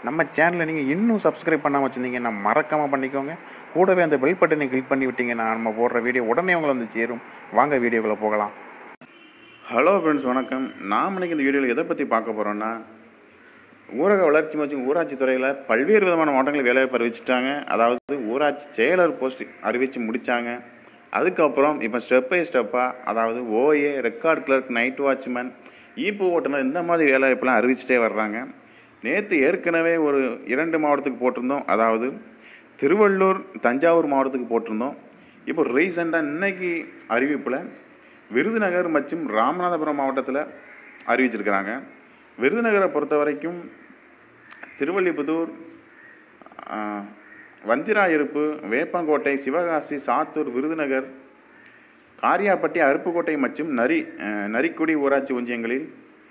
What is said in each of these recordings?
நம்ம சேனலை நீங்கள் இன்னும் சப்ஸ்கிரைப் பண்ணாமல் வச்சுருந்தீங்கன்னா மறக்காமல் பண்ணிக்கோங்க கூடவே அந்த பெல் பட்டனை கிளிக் பண்ணி விட்டீங்கன்னா நம்ம போடுற வீடியோ உடனே உங்களை வந்து சேரும் வாங்க வீடியோக்குள்ளே போகலாம் ஹலோ ஃப்ரெண்ட்ஸ் வணக்கம் நாம் இன்னைக்கு இந்த வீடியோவில் எதை பற்றி பார்க்க போகிறோன்னா ஊரக வளர்ச்சி மற்றும் ஊராட்சி துறையில் பல்வேறு விதமான மாவட்டங்கள் வேலைவாய்ப்பு அறிவிச்சிட்டாங்க அதாவது ஊராட்சி செயலர் போஸ்ட் அறிவித்து முடித்தாங்க அதுக்கப்புறம் இப்போ ஸ்டெப் பை ஸ்டெப்பாக அதாவது OA record clerk night watchman ஈப்பு ஓட்டுநர் இந்த மாதிரி வேலைவாய்ப்புலாம் அறிவிச்சிட்டே வர்றாங்க நேற்று ஏற்கனவே ஒரு இரண்டு மாவட்டத்துக்கு போட்டிருந்தோம் அதாவது திருவள்ளூர் தஞ்சாவூர் மாவட்டத்துக்கு போட்டிருந்தோம் இப்போ ரீசெண்டாக இன்னைக்கு அறிவிப்பில் விருதுநகர் மற்றும் ராமநாதபுரம் மாவட்டத்தில் அறிவிச்சிருக்கிறாங்க விருதுநகரை பொறுத்த வரைக்கும் திருவள்ளிபுதூர் ஆஹ், வந்திராயிருப்பு வேப்பங்கோட்டை சிவகாசி சாத்தூர் விருதுநகர் காரியாப்பட்டி அருப்புக்கோட்டை மற்றும் நரி ஆஹ், நரிக்குடி ஊராட்சி ஒன்றியங்களில்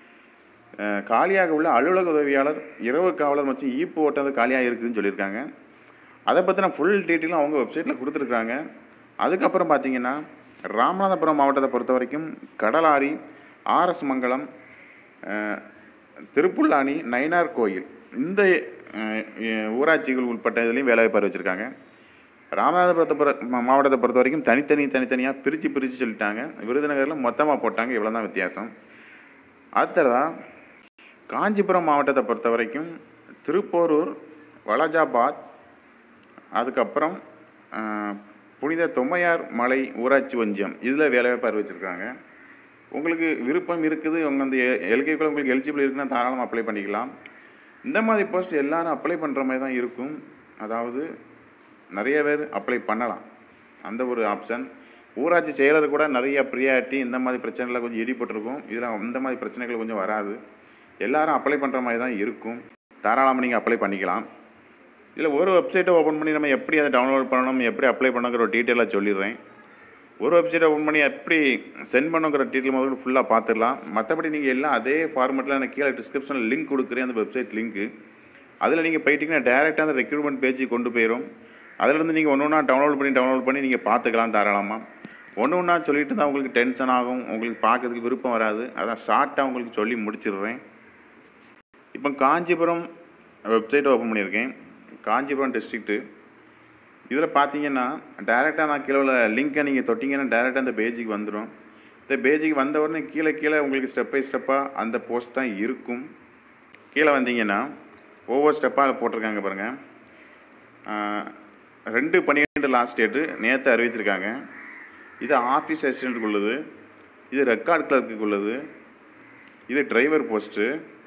ஆஹ், காலியாக உள்ள அலுவலக உதவியாளர் இரவு காவலர் மற்றும் ஈப்பு ஓட்டுநர் காலியாக இருக்குதுன்னு சொல்லியிருக்காங்க அதை பற்றின ஃபுல் டீட்டெயிலும் அவங்க வெப்சைட்டில் கொடுத்துருக்காங்க அதுக்கப்புறம் பார்த்தீங்கன்னா ராமநாதபுரம் மாவட்டத்தை பொறுத்த வரைக்கும் கடலாரி ஆர்எஸ் மங்கலம் அஹ், திருப்புல்லானி நயினார் கோயில் இந்த அஹ், அஹ், ஊராட்சிகள் உட்பட்ட இதுலேயும் வேலைவாய்ப்பு அறிவிச்சிருக்காங்க ராமநாதபுரத்தை பொற மா- மாவட்டத்தை பொறுத்த வரைக்கும் தனித்தனி தனித்தனியாக பிரித்து பிரித்து சொல்லிட்டாங்க விருதுநகரில் மொத்தமாக போட்டாங்க இவ்வளோ தான் வித்தியாசம் அடுத்ததாக காஞ்சிபுரம் மாவட்டத்தை பொறுத்த வரைக்கும் திருப்போரூர் வலஜாபாத் அதுக்கப்புறம் ஆஹ், புனித தொம்மையார் மலை ஊராட்சி ஒன்றியம் இதில் வேலைவாய்ப்பு அறிவிச்சிருக்காங்க உங்களுக்கு விருப்பம் இருக்குது உங்கள் அந்த எல்கைக்குள்ள உங்களுக்கு எலிஜிபிள் இருக்குன்னா தாராளமாக அப்ளை பண்ணிக்கலாம் இந்த மாதிரி போஸ்ட் எல்லாரும் அப்ளை பண்ணுற மாதிரி தான் இருக்கும் அதாவது நிறைய பேர் அப்ளை பண்ணலாம் அந்த ஒரு ஆப்ஷன் ஊராட்சி செயலர் கூட நிறைய ப்ரியாரிட்டி இந்த மாதிரி பிரச்சனைலாம் கொஞ்சம் ஈடுபட்டிருக்கும் இதில் இந்த மாதிரி பிரச்சனைகள் கொஞ்சம் வராது எல்லாரும் அப்ளை பண்ணுற மாதிரி தான் இருக்கும் தாராளமாக நீங்கள் அப்ளை பண்ணிக்கலாம் இதில் ஒரு வெப்சைட்டை ஓப்பன் பண்ணி நம்ம எப்படி அதை டவுன்லோட் பண்ணணும் எப்படி அப்ளை பண்ணணுங்கிற ஒரு டீட்டெயிலாக சொல்லிடுறேன் ஒரு வெப்சைட்டை ஓப்பன் பண்ணி எப்படி சென்ட் பண்ணுங்கிற டீட்டெயில் முதல்ல ஃபுல்லாக பார்த்துடலாம் மற்றபடி நீங்கள் எல்லாம் அதே ஃபார்மெட்டில் எனக்கு கீழே டிஸ்கிரிப்ஷனில் லிங்க் கொடுக்குறேன் அந்த வெப்சைட் லிங்க்கு அதில் நீங்கள் போயிட்டீங்கன்னா டேரெக்டாக அந்த ரெக்ரூட்மெண்ட் பேஜுக்கு கொண்டு போயிடும் அதிலிருந்து நீங்கள் ஒன்று ஒன்றா டவுன்லோட் பண்ணி டவுன்லோட் பண்ணி நீங்கள் பார்த்துக்கலாம் தாராளமாக ஒன்று ஒன்றா சொல்லிட்டு தான் உங்களுக்கு டென்ஷன் ஆகும் உங்களுக்கு பார்க்கறதுக்கு விருப்பம் வராது அதான் ஷார்ட்டாக உங்களுக்கு சொல்லி முடிச்சிடுறேன் இப்போ காஞ்சிபுரம் வெப்சைட் ஓப்பன் பண்ணியிருக்கேன் காஞ்சிபுரம் டிஸ்ட்ரிக்ட்டு இதில் பார்த்தீங்கன்னா டேரெக்டாக நான் கீழே உள்ள லிங்க்கை நீங்கள் தொட்டிங்கன்னா டேரெக்டாக அந்த பேஜுக்கு வந்துடும் இந்த பேஜுக்கு வந்த உடனே கீழே கீழே உங்களுக்கு ஸ்டெப் பை ஸ்டெப்பாக அந்த போஸ்ட் தான் இருக்கும் கீழே வந்தீங்கன்னா ஒவ்வொரு ஸ்டெப்பாக போட்டிருக்காங்க பாருங்கள் ஆஹ், ரெண்டு பன்னிரெண்டு லாஸ்ட் டேட்டு நேற்று அறிவிச்சிருக்காங்க இது ஆஃபீஸ் அசிஸ்டண்ட்டுக்கு உள்ளது இது ரெக்கார்ட் கிளர்க்குக்கு உள்ளது இது டிரைவர் போஸ்ட்டு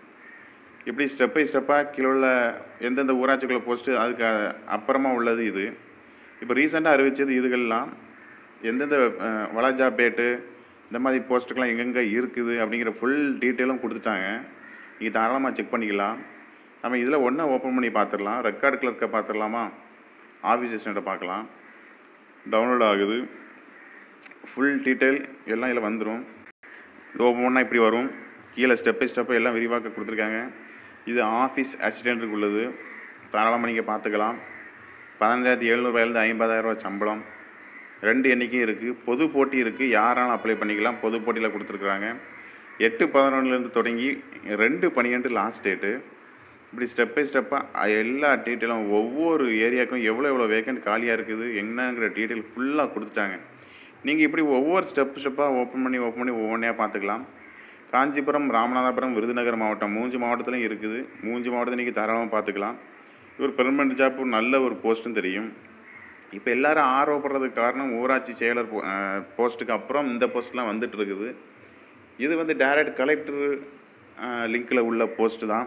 இப்படி ஸ்டெப் பை ஸ்டெப்பாக கீழே உள்ள எந்தெந்த ஊராட்சிக்குள்ள போஸ்ட்டு அதுக்கு அ- அப்புறமா உள்ளது இது இப்போ ரீசெண்டாக அறிவித்தது இதுகள்லாம் எந்தெந்த அஹ், வலாஜாபேட்டு இந்த மாதிரி போஸ்ட்டுக்கெலாம் எங்கெங்கே இருக்குது அப்படிங்கிற ஃபுல் டீட்டெயிலும் கொடுத்துட்டாங்க நீங்கள் தாராளமாக செக் பண்ணிக்கலாம் நம்ம இதில் ஒன்றா ஓப்பன் பண்ணி பார்த்துடலாம் ரெக்கார்டு கிளர்க்கை பார்த்துடலாமா ஆஃபீஸ் அசிஸ்டண்ட்டை பார்க்கலாம் டவுன்லோட் ஆகுது ஃபுல் டீட்டெயில் எல்லாம் இதில் வந்துடும் இது ஒவ்வொன்றா இப்படி வரும் கீழே ஸ்டெப் பை ஸ்டெப்பாக எல்லாம் விரிவாக்க கொடுத்துருக்காங்க இது ஆஃபீஸ் அசிஸ்டண்ட்டுக்கு உள்ளது தாராளமாக நீங்கள் பார்த்துக்கலாம் பதினஞ்சாயிரத்தி எழுநூறுபாயிலேருந்து ஐம்பதாயிரரூவா சம்பளம் ரெண்டு எண்ணிக்கையும் இருக்குது பொது போட்டி இருக்குது யாராலும் அப்ளை பண்ணிக்கலாம் பொது போட்டியில் கொடுத்துருக்குறாங்க எட்டு பதினொன்றுலேருந்து தொடங்கி ரெண்டு பன்னிரெண்டு லாஸ்ட் டேட்டு இப்படி ஸ்டெப் பை ஸ்டெப்பாக எல்லா டீட்டெயிலும் ஒவ்வொரு ஏரியாவுக்கும் எவ்வளோ எவ்வளோ வேக்கண்ட் காலியாக இருக்குது என்னங்கிற டீட்டெயில் ஃபுல்லாக கொடுத்துட்டாங்க நீங்கள் இப்படி ஒவ்வொரு ஸ்டெப் ஸ்டெப்பாக ஓப்பன் பண்ணி ஓப்பன் பண்ணி ஒவ்வொன்றையாக பார்த்துக்கலாம் காஞ்சிபுரம் ராமநாதபுரம் விருதுநகர் மாவட்டம் மூன்று மாவட்டத்துலையும் இருக்குது மூன்று மாவட்டத்தை நீங்கள் தாராளமாக பார்த்துக்கலாம் இது ஒரு பெர்மனெண்ட் ஜாப் ஒரு நல்ல ஒரு போஸ்ட்டும் தெரியும் இப்போ எல்லாரும் ஆர்வப்படுறதுக்கு காரணம் ஊராட்சி செயலர் போ- அஹ், போஸ்ட்டுக்கு அப்புறம் இந்த போஸ்ட்லாம் வந்துட்டு இருக்குது இது வந்து டைரக்ட் கலெக்டர் லிங்க்கில் உள்ள போஸ்ட்டு தான்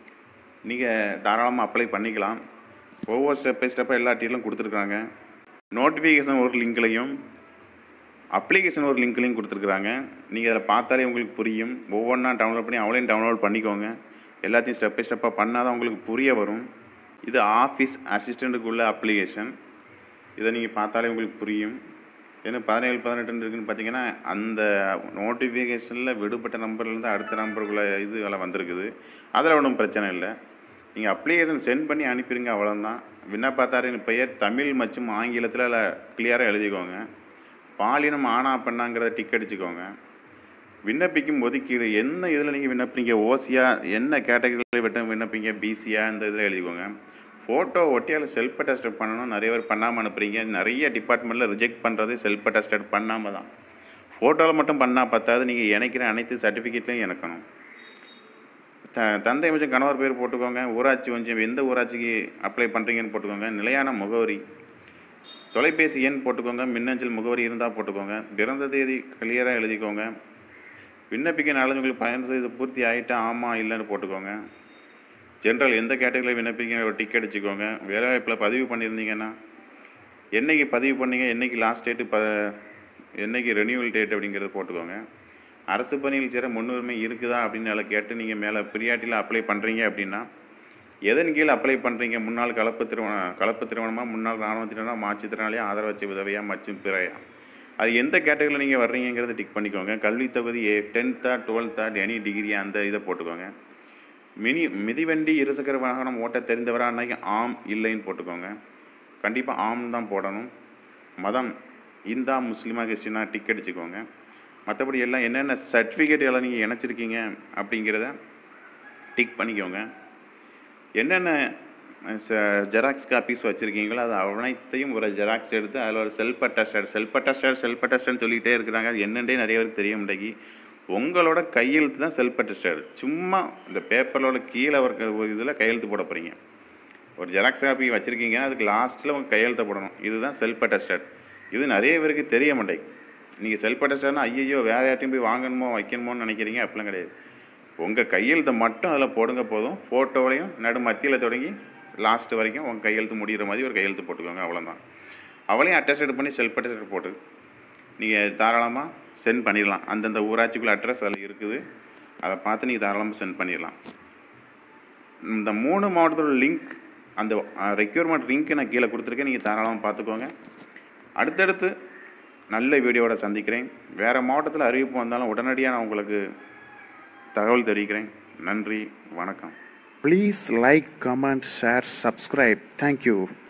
நீங்கள் தாராளமாக அப்ளை பண்ணிக்கலாம் ஒவ்வொரு ஸ்டெப் பை ஸ்டெப்பாக எல்லா டீலும் கொடுத்துருக்காங்க நோட்டிஃபிகேஷன் ஒரு லிங்க்லையும் அப்ளிகேஷன் ஒரு லிங்க்லையும் கொடுத்துருக்குறாங்க நீங்கள் அதில் பார்த்தாலே உங்களுக்கு புரியும் ஒவ்வொன்றா டவுன்லோட் பண்ணி அவளையும் டவுன்லோட் பண்ணிக்கோங்க எல்லாத்தையும் ஸ்டெப் பை ஸ்டெப்பாக பண்ணால் தான் உங்களுக்கு புரிய வரும் இது ஆஃபீஸ் அசிஸ்டண்ட்டுக்கு உள்ள அப்ளிகேஷன் இதை நீங்கள் பார்த்தாலே உங்களுக்கு புரியும் ஏன்னா பதினேழு பதினெட்டுன்னு இருக்குன்னு பார்த்தீங்கன்னா அந்த நோட்டிஃபிகேஷனில் விடுபட்ட நம்பர்லேருந்து அடுத்த நம்பருக்குள்ள இது எல்லாம் வந்திருக்குது அதில் ஒன்றும் பிரச்சனை இல்லை நீங்கள் அப்ளிகேஷன் சென்ட் பண்ணி அனுப்பிடுங்க அவ்வளோதான் விண்ணப்பத்தாரின் பெயர் தமிழ் மற்றும் ஆங்கிலத்தில் கிளியராக எழுதிக்கோங்க பாலினம் ஆனா பெண்ணாங்கிறத டிக் அடிச்சுக்கோங்க விண்ணப்பிக்கும் ஒதுக்கீடு என்ன இதில் நீங்கள் விண்ணப்பிங்க ஓசியா என்ன கேட்டகரியில் விட்டு விண்ணப்பிங்க பிசியா இந்த இதில் எழுதிக்கோங்க ஃபோட்டோ ஒட்டியால் செல்ஃப் அட்டஸ்டட் பண்ணணும் நிறைய பேர் பண்ணாமல் அனுப்புறீங்க நிறைய டிபார்ட்மெண்ட்டில் ரிஜெக்ட் பண்ணுறது செல்ஃப் அட்டஸ்டட் பண்ணாமல் தான் ஃபோட்டோவில் மட்டும் பண்ணால் பத்தாது நீங்கள் இணைக்கிற அனைத்து சர்டிஃபிகேட்லையும் இணைக்கணும் த தந்தை கொஞ்சம் கணவர் பேர் போட்டுக்கோங்க ஊராட்சி கொஞ்சம் எந்த ஊராட்சிக்கு அப்ளை பண்ணுறீங்கன்னு போட்டுக்கோங்க நிலையான முகவரி தொலைபேசி எண் போட்டுக்கோங்க மின்னஞ்சல் முகவரி இருந்தால் போட்டுக்கோங்க பிறந்த தேதி கிளியராக எழுதிக்கோங்க விண்ணப்பிக்க நாலஞ்சுங்களுக்கு பயன் செய்து பூர்த்தி ஆகிட்டா ஆமாம் இல்லைன்னு போட்டுக்கோங்க ஜென்ரல் எந்த கேட்டகரியில் விண்ணப்பிக்க ஒரு டிக்கெட் வச்சுக்கோங்க வேலைவாய்ப்பில் பதிவு பண்ணியிருந்தீங்கன்னா என்னைக்கு பதிவு பண்ணீங்க என்னைக்கு லாஸ்ட் டேட்டு ப என்னைக்கு ரெனியூவல் டேட் அப்படிங்கிறத போட்டுக்கோங்க அரசு பணியில் சேர முன்னுரிமை இருக்குதா அப்படின்னு அதில் கேட்டு நீங்கள் மேலே பிரியாட்டியில் அப்ளை பண்ணுறீங்க அப்படின்னா எதன் கீழே அப்ளை பண்ணுறீங்க முன்னாள் கலப்பு திருமணம் கலப்பு திருமணமாக முன்னாள் இராணுவத்தினரா மாற்றுத்திறனாளியா ஆதரவச்சு உதவியா மற்றும் பிறையா அது எந்த கேட்டகரியில் நீங்கள் வர்றீங்கிறத டிக் பண்ணிக்கோங்க கல்வி தகுதி ஏ டென்த்தா டுவெல்த்தா எனி டிகிரி அந்த இதை போட்டுக்கோங்க மினி மிதிவண்டி இருசக்கர வாகனம் ஓட்ட தெரிந்தவரா அன்னைக்கு ஆம் இல்லைன்னு போட்டுக்கோங்க கண்டிப்பாக ஆம் தான் போடணும் மதம் இந்தா முஸ்லீமா கிறிஸ்டினா டிக் அடிச்சுக்கோங்க மற்றபடி எல்லாம் என்னென்ன சர்டிஃபிகேட் எல்லாம் நீங்கள் இணைச்சிருக்கீங்க அப்படிங்கிறத டிக் பண்ணிக்கோங்க என்னென்ன ஜெராக்ஸ் காப்பீஸ் வச்சுருக்கீங்களோ அது அனைத்தையும் ஒரு ஜெராக்ஸ் எடுத்து அதில் ஒரு self attested self attested self அட்டஸ்டட்னு சொல்லிகிட்டே இருக்கிறாங்க அது என்னென்றே நிறைய பேருக்கு தெரிய முடியாது உங்களோட கையெழுத்து தான் செல்ஃப் அட்டஸ்டட் சும்மா இந்த பேப்பரோட கீழே இருக்க ஒரு இதில் கையெழுத்து போட போகிறீங்க ஒரு ஜெராக்ஸ் காப்பி வச்சுருக்கீங்க அதுக்கு லாஸ்ட்டில் உங்கள் கையெழுத்தை போடணும் இதுதான் செல்ஃப் அட்டஸ்டட் இது நிறைய பேருக்கு தெரிய மாட்டேங்குது நீங்கள் செல்ஃப் அட்டஸ்டட்னா ஐயோ வேறு யார்ட்டையும் போய் வாங்கணுமோ வைக்கணுமோன்னு நினைக்கிறீங்க அப்படிலாம் கிடையாது உங்கள் கையெழுத்தை மட்டும் அதில் போடுங்க போதும் ஃபோட்டோவையும் நடு மத்தியில் தொடங்கி லாஸ்ட் வரைக்கும் உங்கள் கையெழுத்து முடிகிற மாதிரி ஒரு கையெழுத்து போட்டுக்கோங்க அவ்வளோதான் அவளையும் அட்டஸ்டட் பண்ணி செல்ஃப் அட்டஸ்டட் போட்டு நீங்கள் தாராளமாக சென்ட் பண்ணிடலாம் அந்தந்த ஊராட்சிக்குள்ள அட்ரஸ் அதில் இருக்குது அதை பார்த்து நீங்கள் தாராளமாக சென்ட் பண்ணிடலாம் இந்த மூணு மாவட்டத்தோட லிங்க் அந்த ரெக்யூர்மெண்ட் லிங்க்கு நான் கீழே கொடுத்துருக்கேன் நீங்கள் தாராளமாக பார்த்துக்கோங்க அடுத்தடுத்து நல்ல வீடியோவோட சந்திக்கிறேன் வேறு மாவட்டத்தில் அறிவிப்பு வந்தாலும் உடனடியாக நான் உங்களுக்கு தகவல் தெரிவிக்கிறேன் நன்றி வணக்கம் please like comment share subscribe thank you